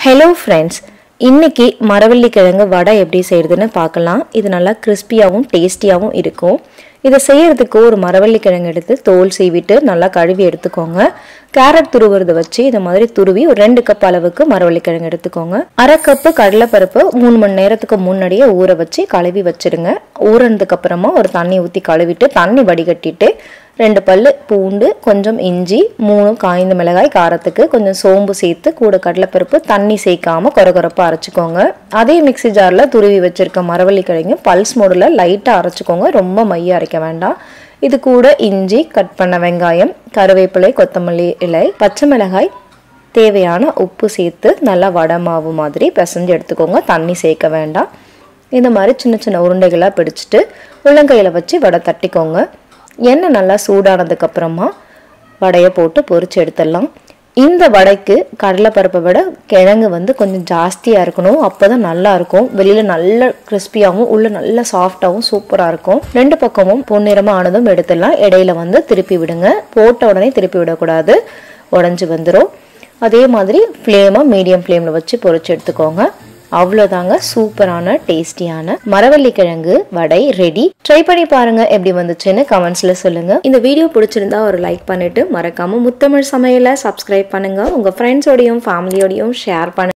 hello friends இன்னைக்கு மரவள்ளி கிழங்கு வடை எப்படி செய்யறதுன்னு பார்க்கலாம் இது நல்லா கிறிஸ்பியாகவும் டேஸ்டியாகவும் இருக்கும் இதை செய்யறதுக்கு ஒரு மரவள்ளி கிழங்கு எடுத்து தோல் சீவிட்டு நல்லா கழுவி எடுத்துக்கோங்க கேரட் துருவுறதை வச்சு இந்த மாதிரி துருவி ஒரு ரெண்டு கப் அளவுக்கு மரவள்ளி கிழங்கு எடுத்துக்கோங்க அரை கப்பு கடலைப்பருப்பு மூணு மணி நேரத்துக்கு முன்னாடியே ஊற வச்சு கழுவி வச்சிடுங்க ஊறினதுக்கு அப்புறமா ஒரு தண்ணி ஊற்றி கழுவிட்டு தண்ணி வடிகட்டிட்டு ரெண்டு பல்லு பூண்டு கொஞ்சம் இஞ்சி மூணு காய்ந்த மிளகாய் காரத்துக்கு கொஞ்சம் சோம்பு சேர்த்து கூட கடலைப்பருப்பு தண்ணி சேர்க்காம கொரகொரப்பாக அரைச்சிக்கோங்க அதே மிக்ஸி ஜாரில் துருவி வச்சிருக்க மரவள்ளி கிழங்கு பல்ஸ் மோடில் லைட்டாக அரைச்சிக்கோங்க ரொம்ப மைய அரைக்க வேண்டாம் இது கூட இஞ்சி கட் பண்ண வெங்காயம் கருவேப்பிலை கொத்தமல்லி இலை பச்சை மிளகாய் தேவையான உப்பு சேர்த்து நல்லா வடை மாவு மாதிரி பிசைஞ்சு எடுத்துக்கோங்க தண்ணி சேர்க்க வேண்டாம் இந்த மாதிரி சின்ன சின்ன உருண்டைகளாக பிடிச்சிட்டு உள்ளங்கையில் வச்சு வடை தட்டிக்கோங்க எண்ணெய் நல்லா சூடானதுக்கு அப்புறமா வடையை போட்டு பொரிச்சு எடுத்துடலாம் இந்த வடைக்கு கடலைப்பருப்பை விட கிழங்கு வந்து கொஞ்சம் ஜாஸ்தியாக இருக்கணும் அப்போ தான் நல்லா இருக்கும் வெளியில் நல்ல கிறிஸ்பியாகவும் உள்ள நல்ல சாஃப்டாகவும் சூப்பராக இருக்கும் ரெண்டு பக்கமும் பொன்னிறமாக ஆனதும் எடுத்துடலாம் இடையில வந்து திருப்பி விடுங்க போட்ட உடனே திருப்பி விடக்கூடாது உடஞ்சி வந்துடும் அதே மாதிரி ஃப்ளேமை மீடியம் ஃப்ளேமில் வச்சு பொரிச்சு எடுத்துக்கோங்க அவ்வளோதாங்க சூப்பரான டேஸ்டியான மரவள்ளி கிழங்கு வடை ரெடி ட்ரை பண்ணி பாருங்க எப்படி வந்துச்சுன்னு கமெண்ட்ஸ்ல சொல்லுங்க இந்த வீடியோ பிடிச்சிருந்தா ஒரு லைக் பண்ணிட்டு மறக்காம முத்தமிழ் சமையலை சப்ஸ்கிரைப் பண்ணுங்க உங்க ஃப்ரெண்ட்ஸோடையும் ஃபேமிலியோடையும் ஷேர் பண்ணுங்க